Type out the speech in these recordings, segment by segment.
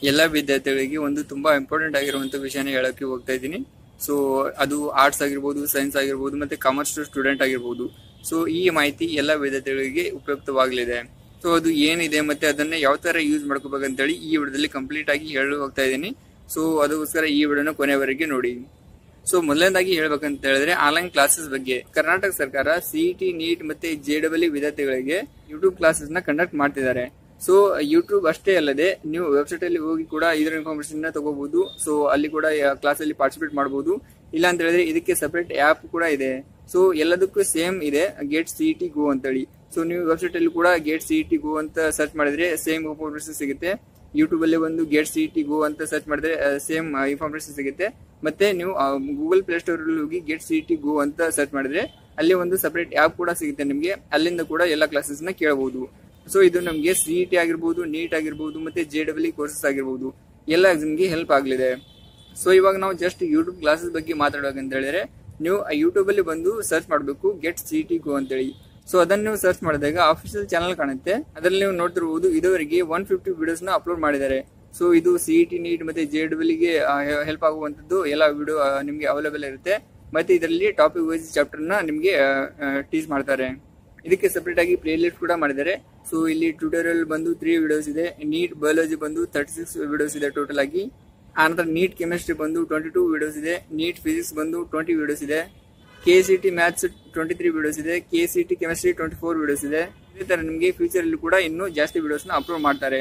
ಎಲ್ಲ ವಿದ್ಯಾರ್ಥಿಗಳಿಗೆ ಒಂದು ತುಂಬಾ ಇಂಪಾರ್ಟೆಂಟ್ ಆಗಿರುವಂತ ವಿಷಯನ ಹೇಳಕ್ಕೆ ಹೋಗ್ತಾ ಇದ್ದೀನಿ ಸೊ ಅದು ಆರ್ಟ್ಸ್ ಆಗಿರ್ಬೋದು ಸೈನ್ಸ್ ಆಗಿರ್ಬೋದು ಮತ್ತೆ ಕಾಮರ್ಸ್ ಸ್ಟೂಡೆಂಟ್ ಆಗಿರ್ಬೋದು ಸೊ ಈ ಮಾಹಿತಿ ಎಲ್ಲ ವಿದ್ಯಾರ್ಥಿಗಳಿಗೆ ಉಪಯುಕ್ತವಾಗಲಿದೆ ಸೊ ಅದು ಏನಿದೆ ಮತ್ತೆ ಅದನ್ನ ಯಾವ ತರ ಯೂಸ್ ಮಾಡ್ಕೋಬೇಕಂತೇಳಿ ಈ ವಿಡಿಯೋದಲ್ಲಿ ಕಂಪ್ಲೀಟ್ ಆಗಿ ಹೇಳಿ ಹೋಗ್ತಾ ಇದ್ದೀನಿ ಸೊ ಅದಕ್ಕೋಸ್ಕರ ಈ ವಿಡಿಯೋನ ಕೊನೆವರೆಗೆ ನೋಡಿ ಸೊ ಮೊದಲನೇದಾಗಿ ಹೇಳ್ಬೇಕಂತ ಹೇಳಿದ್ರೆ ಆನ್ಲೈನ್ ಕ್ಲಾಸಸ್ ಬಗ್ಗೆ ಕರ್ನಾಟಕ ಸರ್ಕಾರ ಸಿಇಟಿ ನೀಟ್ ಮತ್ತೆ ಜೆ ಡಬ್ಲ್ಯೂ ವಿದ್ಯಾರ್ಥಿಗಳಿಗೆ ಯೂಟ್ಯೂಬ್ ಕ್ಲಾಸಸ್ ನ ಕಂಡಕ್ಟ್ ಮಾಡ್ತಿದ್ದಾರೆ ಸೊ ಯೂಟ್ಯೂಬ್ ಅಷ್ಟೇ ಅಲ್ಲದೆ ನೀವು ವೆಬ್ಸೈಟ್ ಅಲ್ಲಿ ಹೋಗಿ ಕೂಡ ಇದರ ಇನ್ಫಾರ್ಮೇಶನ್ ನ ತಗೋಬಹುದು ಸೊ ಅಲ್ಲಿ ಕೂಡ ಕ್ಲಾಸ್ ಅಲ್ಲಿ ಪಾರ್ಟಿಸಿಪೇಟ್ ಮಾಡಬಹುದು ಇಲ್ಲ ಅಂತ ಹೇಳಿದ್ರೆ ಇದಕ್ಕೆ ಸಪರೇಟ್ ಆಪ್ ಕೂಡ ಇದೆ ಸೊ ಎಲ್ಲದಕ್ಕೂ ಸೇಮ್ ಇದೆ ಗೇಟ್ ಸಿಇಟಿ ಗೋ ಅಂತೇಳಿ ಸೊ ನೀವು ವೆಬ್ಸೈಟ್ ಅಲ್ಲಿ ಕೂಡ ಗೇಟ್ ಸಿಇಟಿ ಗೋ ಅಂತ ಸರ್ಚ್ ಮಾಡಿದ್ರೆ ಸೇಮ್ ಇನ್ಫಾರ್ಮೇಶನ್ ಸಿಗುತ್ತೆ ಯೂಟ್ಯೂಬ್ ಅಲ್ಲಿ ಒಂದು ಗೇಟ್ ಸಿಇಟಿ ಗೋ ಅಂತ ಸರ್ಚ್ ಮಾಡಿದ್ರೆ ಸೇಮ್ ಇನ್ಫಾರ್ಮೇಶನ್ ಸಿಗುತ್ತೆ ಮತ್ತೆ ನೀವು ಗೂಗಲ್ ಪ್ಲೇ ಸ್ಟೋರ್ ಅಲ್ಲಿ ಹೋಗಿ ಗೇಟ್ ಸಿಇಟಿ ಗೋ ಅಂತ ಸರ್ಚ್ ಮಾಡಿದ್ರೆ ಅಲ್ಲಿ ಒಂದು ಸಪರೇಟ್ ಆಪ್ ಕೂಡ ಸಿಗುತ್ತೆ ನಿಮಗೆ ಅಲ್ಲಿಂದ ಕೂಡ ಎಲ್ಲ ಕ್ಲಾಸಸ್ ನ ಕೇಳಬಹುದು ಸೊ ಇದು ನಮಗೆ ಸಿಇಟಿ ಆಗಿರ್ಬೋದು ನೀಟ್ ಆಗಿರ್ಬೋದು ಮತ್ತೆ ಜೆ ಡಬ್ಲ್ಯೂ ಕೋರ್ಸಸ್ ಆಗಿರ್ಬೋದು ಎಲ್ಲ ಎಕ್ಸಾಮ್ಗೆ ಹೆಲ್ಪ್ ಆಗಲಿದೆ ಸೊ ಇವಾಗ ನಾವು ಜಸ್ಟ್ ಯೂಟ್ಯೂಬ್ ಕ್ಲಾಸಸ್ ಬಗ್ಗೆ ಮಾತಾಡೋಕಂತ ಹೇಳಿದ್ರೆ ನೀವು ಯೂಟ್ಯೂಬ್ ಅಲ್ಲಿ ಬಂದು ಸರ್ಚ್ ಮಾಡಬೇಕು ಗೆಟ್ ಸಿಟಿ ಗೋ ಅಂತೇಳಿ ಸೊ ಅದನ್ನ ನೀವು ಸರ್ಚ್ ಮಾಡಿದಾಗ ಅಫಿಷಿಯಲ್ ಚಾನಲ್ ಕಾಣುತ್ತೆ ಅದರಲ್ಲಿ ನೀವು ನೋಡ್ತಿರ್ಬೋದು ಇದುವರೆಗೆ ಒನ್ ಫಿಫ್ಟಿ ವಿಡಿಯೋಸ್ ನ ಅಪ್ಲೋಡ್ ಮಾಡಿದ್ದಾರೆ ಸೊ ಇದು ಸಿಇಟಿ ನೀಟ್ ಮತ್ತೆ ಜೆ ಡಬ್ಲ್ಯೂಗೆ ಹೆಲ್ಪ್ ಆಗುವಂತದ್ದು ಎಲ್ಲ ವಿಡಿಯೋ ನಿಮಗೆ ಅವೈಲೇಬಲ್ ಇರುತ್ತೆ ಮತ್ತೆ ಇದರಲ್ಲಿ ಟಾಪಿಕ್ ವೈಸ್ ಚಾಪ್ಟರ್ ನ ನಿಮಗೆ ಟೀಚ್ ಮಾಡ್ತಾರೆ ಇದಕ್ಕೆ ಸಪರೇಟ್ ಆಗಿ ಪ್ಲೇ ಲಿಸ್ಟ್ ಕೂಡ ಮಾಡಿದ್ದಾರೆ ಸೊ ಇಲ್ಲಿ ಟ್ಯೂಟೋರಿಯಲ್ ಬಂದು ತ್ರೀ ವಿಡಿಯೋಸ್ ಇದೆ ನೀಟ್ ಬಯಾಲಜಿ ಬಂದು ತರ್ಟಿ ಸಿಕ್ಸ್ ವಿಡಿಯೋಸ್ ಇದೆ ಟೋಟಲ್ ಆಗಿ ಆನಂತರ ನೀಟ್ ಕೆಮಿಸ್ಟ್ರಿ ಬಂದು ಟ್ವೆಂಟಿ ಟೂ ವಿಡಿಯೋಸ್ ಇದೆ ನೀಟ್ ಫಿಸಿಕ್ಸ್ ಬಂದು ಟ್ವೆಂಟಿ ವಿಡಿಯೋಸ್ ಇದೆ K C T maths twenty three videos ಇದೆ K C T chemistry twenty four videos ಇದೆ ಇದೇ ತರ ನಿಮಗೆ ಫ್ಯೂಚರ್ ಅಲ್ಲಿ ಕೂಡ ಇನ್ನೂ ಜಾಸ್ತಿ ವಿಡಿಯೋಸ್ ನ ಅಪ್ಲೋಡ್ ಮಾಡ್ತಾರೆ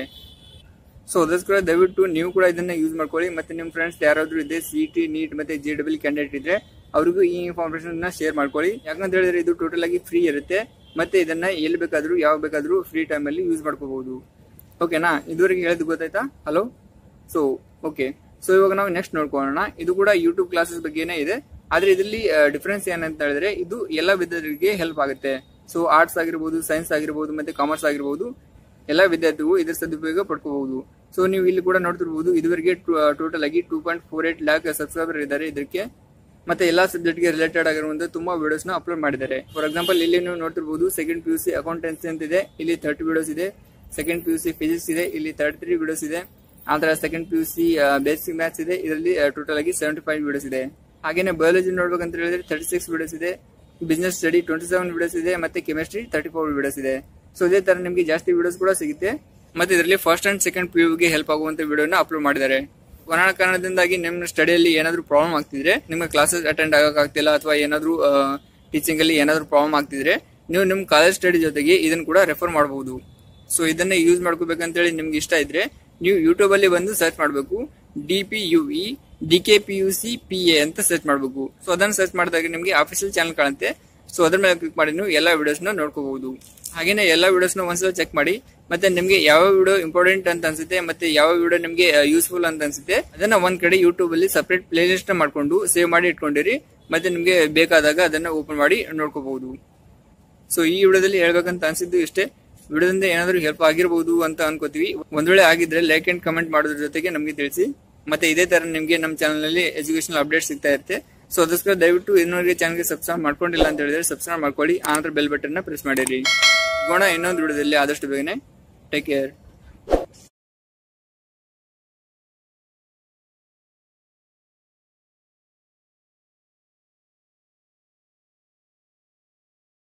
ಸೊ ಅದಕ್ಕೋಸ್ಕರ ದಯವಿಟ್ಟು ನೀವು ಕೂಡ ಇದನ್ನ ಯೂಸ್ ಮಾಡ್ಕೊಳ್ಳಿ ಮತ್ತೆ ನಿಮ್ಮ ಫ್ರೆಂಡ್ಸ್ ಯಾರಾದ್ರೂ ಇದೆ ಸಿ ಟಿ ನೀಟ್ ಮತ್ತೆ ಜೆ ಡಬ್ಲ್ಯೂ ಕ್ಯಾಂಡಿಡೇಟ್ ಇದ್ರೆ ಅವ್ರಿಗೂ ಈ ಇನ್ಫಾರ್ಮೇಶನ್ ನ ಶೇರ್ ಮಾಡ್ಕೊಳ್ಳಿ ಯಾಕಂತ ಹೇಳಿದ್ರೆ ಇದು ಟೋಟಲ್ ಆಗಿ ಫ್ರೀ ಇರುತ್ತೆ ಮತ್ತೆ ಇದನ್ನ ಎಲ್ಲಿ ಬೇಕಾದ್ರೂ ಯಾವ ಬೇಕಾದ್ರೂ ಫ್ರೀ ಟೈಮ್ ಅಲ್ಲಿ ಯೂಸ್ ಮಾಡ್ಕೋಬಹುದು ಓಕೆನಾ ಇದುವರೆಗೆ ಹೇಳಿದ್ ಗೊತ್ತಾಯ್ತಾ ಹಲೋ ಸೊ ಓಕೆ ಸೊ ಇವಾಗ ನಾವು ನೆಕ್ಸ್ಟ್ ನೋಡ್ಕೊಳ್ಳೋಣ ಇದು ಕೂಡ ಯೂಟ್ಯೂಬ್ ಕ್ಲಾಸಸ್ ಬಗ್ಗೆನೇ ಇದೆ ಆದ್ರೆ ಇದರಲ್ಲಿ ಡಿಫ್ರೆನ್ಸ್ ಏನಂತ ಹೇಳಿದ್ರೆ ಇದು ಎಲ್ಲ ವಿದ್ಯಾರ್ಥಿಗಳಿಗೆ ಹೆಲ್ಪ್ ಆಗುತ್ತೆ ಸೊ ಆರ್ಟ್ಸ್ ಆಗಿರ್ಬೋದು ಸೈನ್ಸ್ ಆಗಿರ್ಬೋದು ಮತ್ತೆ ಕಾಮರ್ಸ್ ಆಗಿರ್ಬೋದು ಎಲ್ಲ ವಿದ್ಯಾರ್ಥಿಗಳು ಇದರ ಸದುಪಯೋಗ ಪಡ್ಕೋಬಹುದು ಸೊ ನೀವು ಇಲ್ಲಿ ಕೂಡ ನೋಡ್ತಿರ್ಬೋದು ಇದುವರೆಗೆ ಟೋಟಲ್ ಆಗಿ two point four eight lakh subscriber ಇದ್ದಾರೆ ಇದಕ್ಕೆ ಮತ್ತೆ ಎಲ್ಲಾ ಸಬ್ಜೆಕ್ಟ್ ಗೆ ರಿಲೇಟೆಡ್ ಆಗಿರುವಂತ ತುಂಬಾ ವಿಡಿಯೋಸ್ ನ ಅಪ್ಲೋಡ್ ಮಾಡಿದ್ದಾರೆ ಫಾರ್ ಎಕ್ಸಾಂಪಲ್ ಇಲ್ಲಿ ನೀವು ನೋಡ್ತಿರ್ಬೋದು second P U C accountancy ಅಂತ ಇದೆ ಇಲ್ಲಿ ತರ್ಟಿ ವಿಡಿಯೋಸ್ ಇದೆ second P U C physics ಇದೆ ಇಲ್ಲಿ ತರ್ಟಿ ತ್ರೀ ವಿಡಿಯೋಸ್ ಇದೆ ಆತರ second P U C basic maths ಇದೆ ಇದರಲ್ಲಿ ಟೋಟಲ್ ಆಗಿ ಸೆವೆಂಟಿ ಫೈವ್ ವಿಡಿಯೋಸ್ ಇದೆ ಹಾಗೇನೆ ಬಯಾಲಜಿ ನೋಡ್ಬೇಕಂತ ಹೇಳಿದ್ರೆ ತರ್ಟಿ ಸಿಕ್ಸ್ ವಿಡಿಯೋಸ್ ಇದೆ business study twenty seven videos ಇದೆ ಮತ್ತೆ ಕೆಮಿಸ್ಟ್ರಿ ತರ್ಟಿ ಫೋರ್ ವಿಡಿಯೋಸ್ ಇದೆ ಸೊ ಇದೇ ತರ ನಿಮಗೆ ಜಾಸ್ತಿ ವಿಡಿಯೋಸ್ ಕೂಡ ಸಿಗುತ್ತೆ ಮತ್ತೆ ಇದರಲ್ಲಿ ಫಸ್ಟ್ ಅಂಡ್ ಸೆಕೆಂಡ್ ಪಿ ಗೆ ಹೆಲ್ಪ್ ಆಗುವಂತ ವಿಡಿಯೋನ ಅಪ್ಲೋಡ್ ಮಾಡಿದ್ದಾರೆ ಕೊರೋನಾ ಕಾರಣದಿಂದಾಗಿ ನಿಮ್ಮ ಸ್ಟಡಿಯಲ್ಲಿ ಏನಾದ್ರು ಪ್ರಾಬ್ಲಮ್ ಆಗ್ತಿದ್ರೆ ನಿಮ್ಮ ಕ್ಲಾಸಸ್ ಅಟೆಂಡ್ ಆಗಕ್ಕಾಗ್ತಿಲ್ಲ ಅಥವಾ ಏನಾದ್ರು ಟೀಚಿಂಗ್ ಅಲ್ಲಿ ಏನಾದ್ರು ಪ್ರಾಬ್ಲಮ್ ಆಗ್ತಿದ್ರೆ ನೀವು ನಿಮ್ಮ ಕಾಲೇಜ್ ಸ್ಟಡಿ ಜೊತೆಗೆ ಇದನ್ನ ಕೂಡ ರೆಫರ್ ಮಾಡಬಹುದು ಸೊ ಇದನ್ನ ಯೂಸ್ ಮಾಡ್ಕೋಬೇಕಂತೇಳಿ ನಿಮ್ಗೆ ಇಷ್ಟ ಇದ್ರೆ ನೀವು ಯೂಟ್ಯೂಬ್ ಅಲ್ಲಿ ಬಂದು ಸರ್ಚ್ ಮಾಡಬೇಕು D P U E D K P U C P A ಅಂತ ಸರ್ಚ್ ಮಾಡಬೇಕು ಸೊ ಅದನ್ನ ಸರ್ಚ್ ಮಾಡಿದಾಗ ನಿಮಗೆ ಆಫೀಷಿಯಲ್ ಚಾನಲ್ ಕಾಣುತ್ತೆ ಸೊ ಅದ್ರ ಮೇಲೆ ಕ್ಲಿಕ್ ಮಾಡಿ ನೀವು ಎಲ್ಲ ವಿಡಿಯೋಸ್ ನ ನೋಡ್ಕೋಬಹುದು ಹಾಗೇನೆ ಎಲ್ಲ ವಿಡಿಯೋಸ್ ನ ಒಂದ್ಸಲ ಚೆಕ್ ಮಾಡಿ ಮತ್ತೆ ನಿಮಗೆ ಯಾವ ವಿಡಿಯೋ ಇಂಪಾರ್ಟೆಂಟ್ ಅಂತ ಅನ್ಸುತ್ತೆ ಮತ್ತೆ ಯಾವ ವಿಡಿಯೋ ನಿಮಗೆ ಯೂಸ್ಫುಲ್ ಅಂತ ಅನ್ಸುತ್ತೆ ಅದನ್ನ ಒಂದ್ ಕಡೆ ಯೂಟ್ಯೂಬ್ ಅಲ್ಲಿ ಸಪರೇಟ್ ಪ್ಲೇ ಲಿಸ್ಟ್ ನ ಮಾಡ್ಕೊಂಡು ಸೇವ್ ಮಾಡಿ ಇಟ್ಕೊಂಡಿರಿ ಮತ್ತೆ ನಿಮಗೆ ಬೇಕಾದಾಗ ಅದನ್ನ ಓಪನ್ ಮಾಡಿ ನೋಡ್ಕೋಬಹುದು ಸೊ ಈ ವಿಡಿಯೋದಲ್ಲಿ ಹೇಳ್ಬೇಕಂತ ಅನ್ಸಿದ್ದು ಇಷ್ಟೇ ವಿಡಿಯೋದಿಂದ ಏನಾದರೂ ಹೆಲ್ಪ್ ಆಗಿರಬಹುದು ಅಂತ ಅನ್ಕೋತೀವಿ ಒಂದ್ ವೇಳೆ ಆಗಿದ್ರೆ ಲೈಕ್ ಅಂಡ್ ಕಮೆಂಟ್ ಮಾಡೋದ್ರ ಜೊತೆಗೆ ನಮಗೆ ತಿಳಿಸಿ ಮತ್ತೆ ಇದೇ ತರ ನಿಮಗೆ ನಮ್ಮ ಚಾನಲ್ ನಲ್ಲಿ ಎಜುಕೇಶನಲ್ ಅಪ್ಡೇಟ್ ಸಿಗ್ತಾ ಇರುತ್ತೆ ಸೊ ಅದಕ್ಕೋಸ್ಕರ ದಯವಿಟ್ಟು ಇನ್ನೊಂದು ಚಾನಲ್ಗೆ ಸಬ್ಸ್ಕ್ರೈಬ್ ಮಾಡ್ಕೊಂಡಿಲ್ಲ ಅಂತ ಹೇಳಿದ್ರೆ ಸಬ್ಸ್ಕ್ರೈಬ್ ಮಾಡ್ಕೊಳ್ಳಿ ಆನಂತರ ಬೆಲ್ ಬಟನ್ ನ ಪ್ರೆಸ್ ಮಾಡಿರಿ ಸಿಗೋಣ ಇನ್ನೊಂದು ವಿಡಿಯೋದಲ್ಲಿ ಆದಷ್ಟು ಬೇಗನೆ ಟೇಕ್ ಕೇರ್